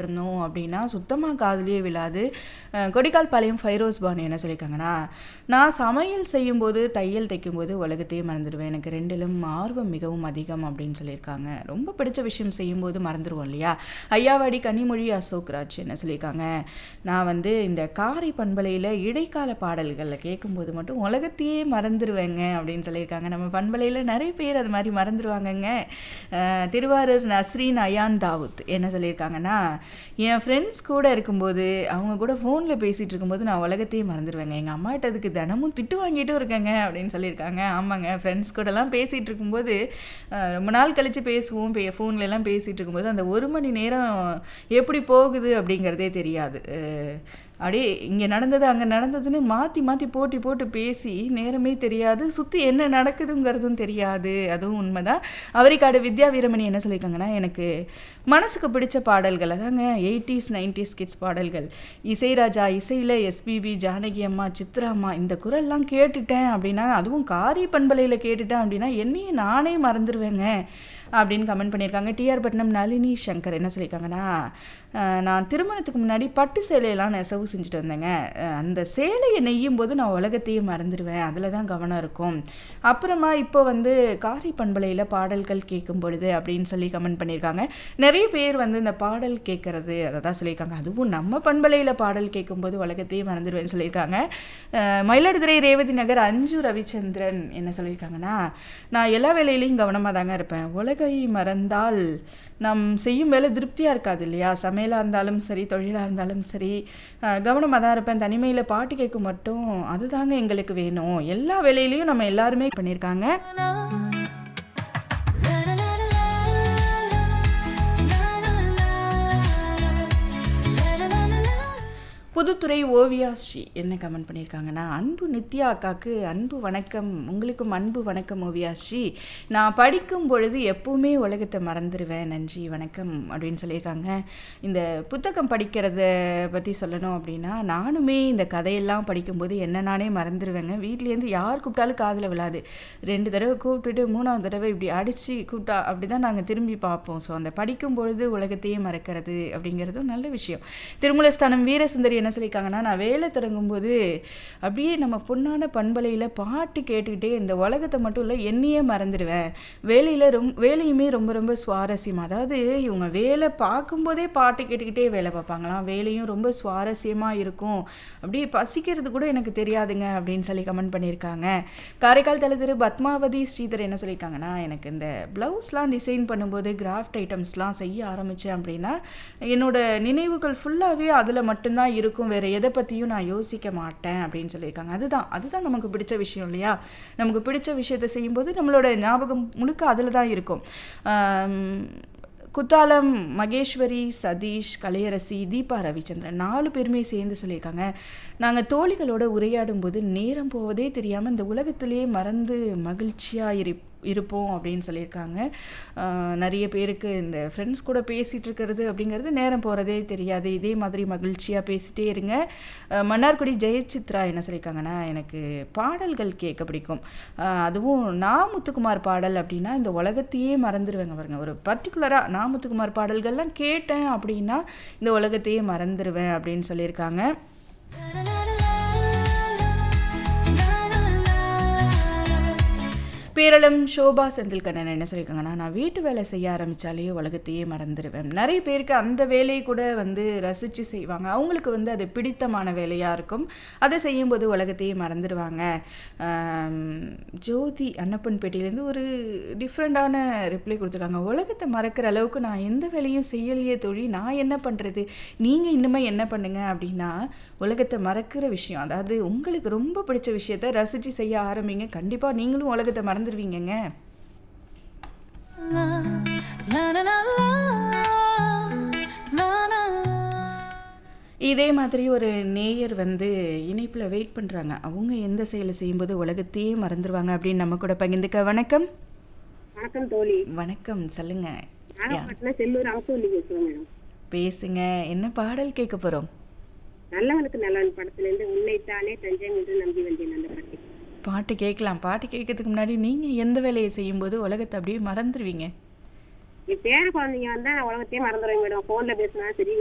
கேட்டிருந்தோம் அப்படின்னா சுத்தமாக காதுலயே விழாது அஹ், கொடிக்கால் பாளையம் ஃபைரோஸ் பானு என்ன சொல்லியிருக்காங்கன்னா நான் சமையல் செய்யும்போது தையல் தைக்கும்போது உலகத்தையே மறந்துடுவேன் எனக்கு ரெண்டிலும் ஆர்வம் மிகவும் அதிகம் அப்படின்னு சொல்லியிருக்காங்க ரொம்ப பிடிச்ச விஷயம் செய்யும்போது மறந்துடுவோம் இல்லையா ஐயாவாடி கனிமொழி அசோக் ராஜ் என்ன சொல்லியிருக்காங்க நான் வந்து இந்த காரை பண்பலையில் இடைக்கால பாடல்களில் கேட்கும்போது மட்டும் உலகத்தையே மறந்துடுவேங்க அப்படின்னு சொல்லியிருக்காங்க நம்ம பண்பலையில் நிறைய பேர் அது மாதிரி மறந்துடுவாங்கங்க அஹ், திருவாரூர் நஸ்ரீன் அயான் தாவூத் என்ன சொல்லியிருக்காங்கன்னா என் ஃப்ரெண்ட்ஸ் கூட இருக்கும்போது அவங்க கூட ஃபோனில் பேசிகிட்டு இருக்கும்போது நான் உலகத்தையே மறந்துடுவேங்க எங்கள் அம்மாட்ட அதுக்கு தினமும் திட்டு வாங்கிட்டும் இருக்கேங்க அப்படின்னு சொல்லியிருக்காங்க ஆமாங்க ஃப்ரெண்ட்ஸ் கூடலாம் பேசிகிட்டு இருக்கும்போது அஹ், ரொம்ப நாள் கழித்து பேசுவோம் பே ஃபோன்ல எல்லாம் பேசிகிட்டு இருக்கும்போது அந்த ஒரு மணி நேரம் எப்படி போகுது அப்படிங்கிறதே தெரியாது அஹ், அப்படியே இங்கே நடந்தது அங்கே நடந்ததுன்னு மாற்றி மாற்றி போட்டி போட்டு பேசி நேரமே தெரியாது சுற்றி என்ன நடக்குதுங்கிறதும் தெரியாது அதுவும் உண்மைதான் அவரிக்காடு வித்யா வீரமணி என்ன சொல்லியிருக்காங்கன்னா எனக்கு மனசுக்கு பிடிச்ச பாடல்கள் அதாங்க எயிட்டிஸ் நைன்டிஸ் கிட்ஸ் பாடல்கள் இசைராஜா இசையில் எஸ்பிபி ஜானகி அம்மா சித்ரா அம்மா இந்த குரல்லாம் கேட்டுட்டேன் அப்படின்னா அதுவும் காரி பண்பலையில் கேட்டுட்டேன் அப்படின்னா என்னையே நானே மறந்துடுவேங்க அப்படின்னு கமெண்ட் பண்ணியிருக்காங்க டிஆர் பட்னம் நளினி சங்கர் என்ன சொல்லியிருக்காங்கன்னா அஹ், நான் திருமணத்துக்கு முன்னாடி பட்டு சேலையெல்லாம் நெசவு செஞ்சுட்டு வந்தேங்க அஹ், அந்த சேலையை நெய்யும் போது நான் உலகத்தையே மறந்துடுவேன் அதில் தான் கவனம் இருக்கும் அப்புறமா இப்போ வந்து காரி பண்பலையில் பாடல்கள் கேட்கும் பொழுது அப்படின்னு சொல்லி கமெண்ட் பண்ணியிருக்காங்க நிறைய பேர் வந்து இந்த பாடல் கேட்கறது அதை தான் சொல்லியிருக்காங்க அதுவும் நம்ம பண்பலையில் பாடல் கேட்கும்போது உலகத்தையே மறந்துடுவேன்னு சொல்லியிருக்காங்க அஹ், மயிலாடுதுறை ரேவதி நகர் அஞ்சு ரவிச்சந்திரன் என்ன சொல்லியிருக்காங்கன்னா நான் எல்லா வேலையிலையும் கவனமாக தாங்க இருப்பேன் உலகை மறந்தால் நம் செய்யும் வேலை திருப்தியாக இருக்காது இல்லையா சமையலாக இருந்தாலும் சரி தொழிலாக இருந்தாலும் சரி கவனமாக தான் இருப்பேன் தனிமையில் பாட்டு கேட்க மட்டும் அதுதாங்க எங்களுக்கு வேணும் எல்லா வேலையிலையும் நம்ம எல்லாருமே பண்ணியிருக்காங்க புதுத்துறை ஓவியாஸ்ரீ என்ன கமெண்ட் பண்ணியிருக்காங்கன்னா அன்பு நித்யா அக்காக்கு அன்பு வணக்கம் உங்களுக்கும் அன்பு வணக்கம் ஓவியாஸ்ரீ நான் படிக்கும் பொழுது எப்பவுமே உலகத்தை மறந்துடுவேன் நன்றி வணக்கம் அப்படின்னு சொல்லியிருக்காங்க இந்த புத்தகம் படிக்கிறத பற்றி சொல்லணும் அப்படின்னா நானுமே இந்த கதையெல்லாம் படிக்கும்போது என்ன நானே மறந்துடுவேங்க வீட்லேருந்து யார் கூப்பிட்டாலும் காதில் விழாது ரெண்டு தடவை கூப்பிட்டுட்டு மூணாவது தடவை இப்படி அடித்து கூப்பிட்டா அப்படி தான் நாங்கள் திரும்பி பார்ப்போம் ஸோ அந்த படிக்கும் பொழுது உலகத்தையே மறக்கிறது அப்படிங்கிறதும் நல்ல விஷயம் திருமூலஸ்தானம் வீரசுந்தரி என்ன சொல்லியிருக்காங்கன்னா நான் வேலை தொடங்கும்போது அப்படியே நம்ம பொண்ணான பண்பலையில் பாட்டு கேட்டுக்கிட்டே இந்த உலகத்தை மட்டும் இல்லை என்னையே மறந்துடுவேன் வேலையில் ரொம்ப வேலையுமே ரொம்ப ரொம்ப சுவாரஸ்யம் அதாவது இவங்க வேலை பார்க்கும்போதே பாட்டு கேட்டுக்கிட்டே வேலை பார்ப்பாங்களாம் வேலையும் ரொம்ப சுவாரஸ்யமாக இருக்கும் அப்படியே பசிக்கிறது கூட எனக்கு தெரியாதுங்க அப்படின்னு சொல்லி கமெண்ட் பண்ணியிருக்காங்க காரைக்கால் தலத்திரு பத்மாவதி ஸ்ரீதர் என்ன சொல்லியிருக்காங்கன்னா எனக்கு இந்த ப்ளவுஸ்லாம் டிசைன் பண்ணும்போது கிராஃப்ட் ஐட்டம்ஸ்லாம் செய்ய ஆரம்பித்தேன் அப்படின்னா என்னோட நினைவுகள் ஃபுல்லாகவே அதில் மட்டும்தான் இருக்கும் வேறு எதை பற்றியும் நான் யோசிக்க மாட்டேன் அப்படின்னு சொல்லியிருக்காங்க அதுதான் அதுதான் நமக்கு பிடிச்ச விஷயம் இல்லையா நமக்கு பிடிச்ச விஷயத்தை செய்யும்போது நம்மளோட ஞாபகம் முழுக்க அதில் தான் இருக்கும் ஆம், குத்தாலம் மகேஸ்வரி சதீஷ் கலையரசி தீபா ரவிச்சந்திரன் நாலு பேருமே சேர்ந்து சொல்லியிருக்காங்க நாங்கள் தோழிகளோட உரையாடும் போது நேரம் போவதே தெரியாமல் இந்த உலகத்திலேயே மறந்து மகிழ்ச்சியாக இரு இருப்போம் அப்படின்னு சொல்லியிருக்காங்க ஆஹ் நிறைய பேருக்கு இந்த ஃப்ரெண்ட்ஸ் கூட பேசிகிட்டு இருக்கிறது அப்படிங்கிறது நேரம் போகிறதே தெரியாது இதே மாதிரி மகிழ்ச்சியாக பேசிட்டே இருங்க ஆஹ் மன்னார்குடி ஜெயசித்ரா என்ன சொல்லியிருக்காங்கன்னா எனக்கு பாடல்கள் கேட்க பிடிக்கும் ஆஹ் அதுவும் நா முத்துக்குமார் பாடல் அப்படின்னா இந்த உலகத்தையே மறந்துடுவேங்க பாருங்க ஒரு பர்டிகுலராக நா முத்துக்குமார் பாடல்கள்லாம் கேட்டேன் அப்படின்னா இந்த உலகத்தையே மறந்துடுவேன் அப்படின்னு சொல்லியிருக்காங்க பேரளம் சோபா செந்தில்கண்ணன் என்ன சொல்லியிருக்காங்கன்னா நான் வீட்டு வேலை செய்ய ஆரம்பித்தாலே உலகத்தையே மறந்துடுவேன் நிறைய பேருக்கு அந்த வேலையை கூட வந்து ரசித்து செய்வாங்க அவங்களுக்கு வந்து அது பிடித்தமான வேலையாக இருக்கும் அதை செய்யும்போது உலகத்தையே மறந்துடுவாங்க ஆம், ஜோதி அன்னப்பன்பேட்டையிலேருந்து ஒரு டிஃப்ரெண்ட்டான ரிப்ளை கொடுத்துருக்காங்க உலகத்தை மறக்கிற அளவுக்கு நான் எந்த வேலையும் செய்யலையே தொழில் நான் என்ன பண்ணுறது நீங்கள் இன்னுமே என்ன பண்ணுங்க அப்படின்னா உலகத்தை மறக்கிற விஷயம் அதாவது உங்களுக்கு ரொம்ப பிடிச்ச விஷயத்த ரசித்து செய்ய ஆரம்பிங்க கண்டிப்பாக நீங்களும் உலகத்தை மறந்துடுவீங்கங்க இதே மாதிரி ஒரு நேயர் வந்து இணைப்பில் வெயிட் பண்ணுறாங்க அவங்க எந்த செயலை செய்யும்போது உலகத்தையே மறந்துடுவாங்க அப்படின்னு நம்ம கூட பகிர்ந்துக்க வணக்கம் வணக்கம் தோழி வணக்கம் சொல்லுங்க யா, நாகப்பட்டினம் செல்லூர் அவசூலி பேசுறேன் மேடம் பேசுங்க என்ன பாடல் கேட்க போகிறோம் நல்லவனுக்கு நல்லவன் படத்துல இருந்து உன்னைத்தானே தஞ்சம் என்று நம்பி வந்தேன் அந்த பாட்டு பாட்டு கேட்கலாம் பாட்டு கேட்கறதுக்கு முன்னாடி நீங்கள் எந்த வேலையை செய்யும்போது உலகத்தை அப்படியே மறந்துடுவீங்க என் பேர குழந்தைங்க வந்தா நான் உலகத்தையே மறந்துடுவேன் மேடம் போன்ல பேசினா சரி